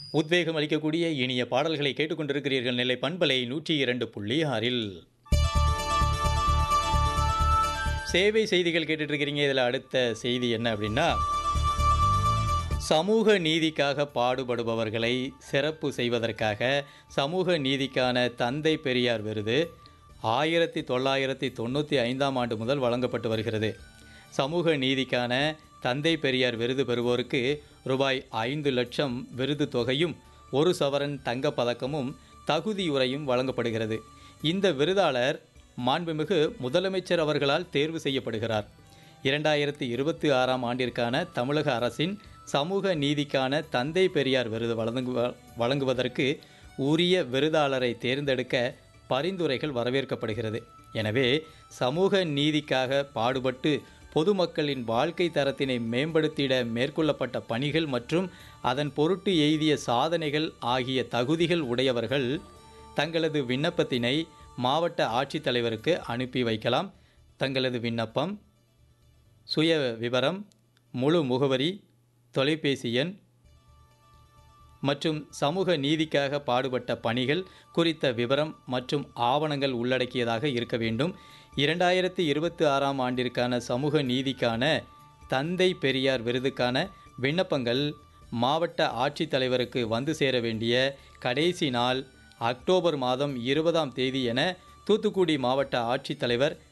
உத்வேகம் அளிக்கக்கூடிய இனிய பாடல்களை கேட்டுக்கொண்டிருக்கிறீர்கள் நெல்லை பண்பலை நூற்றி இரண்டு புள்ளி ஆறில் சேவை செய்திகள் கேட்டுட்டு இருக்கிறீங்க இதில் அடுத்த செய்தி என்ன அப்படின்னா சமூக நீதிக்காக பாடுபடுபவர்களை சிறப்பு செய்வதற்காக சமூக நீதிக்கான தந்தை பெரியார் விருது ஆயிரத்தி தொள்ளாயிரத்தி தொண்ணூற்றி ஐந்தாம் ஆண்டு முதல் வழங்கப்பட்டு வருகிறது சமூக நீதிக்கான தந்தை பெரியார் விருது பெறுவோருக்கு ரூபாய் ஐந்து லட்சம் விருது தொகையும் ஒரு சவரன் தங்கப் பதக்கமும் தகுதியுரையும் வழங்கப்படுகிறது இந்த விருதாளர் மாண்புமிகு முதலமைச்சர் அவர்களால் தேர்வு செய்யப்படுகிறார் இரண்டாயிரத்தி இருபத்தி ஆறாம் ஆண்டிற்கான தமிழக அரசின் சமூக நீதிக்கான தந்தை பெரியார் விருது வழங்கு வழங்குவதற்கு உரிய விருதாளரை தேர்ந்தெடுக்க பரிந்துரைகள் வரவேற்கப்படுகிறது எனவே சமூக நீதிக்காக பாடுபட்டு பொதுமக்களின் வாழ்க்கை தரத்தினை மேம்படுத்திட மேற்கொள்ளப்பட்ட பணிகள் மற்றும் அதன் பொருட்டு எய்திய சாதனைகள் ஆகிய தகுதிகள் உடையவர்கள் தங்களது விண்ணப்பத்தினை மாவட்ட ஆட்சித்தலைவருக்கு அனுப்பி வைக்கலாம் தங்களது விண்ணப்பம் சுய விவரம் முழு முகவரி தொலைபேசி எண் மற்றும் சமூக நீதிக்காக பாடுபட்ட பணிகள் குறித்த விவரம் மற்றும் ஆவணங்கள் உள்ளடக்கியதாக இருக்க வேண்டும் இரண்டாயிரத்தி இருபத்தி ஆறாம் ஆண்டிற்கான சமூக நீதிக்கான தந்தை பெரியார் விருதுக்கான விண்ணப்பங்கள் மாவட்ட ஆட்சித்தலைவருக்கு வந்து சேர வேண்டிய கடைசி நாள் அக்டோபர் மாதம் இருபதாம் தேதி என தூத்துக்குடி மாவட்ட ஆட்சித்தலைவர்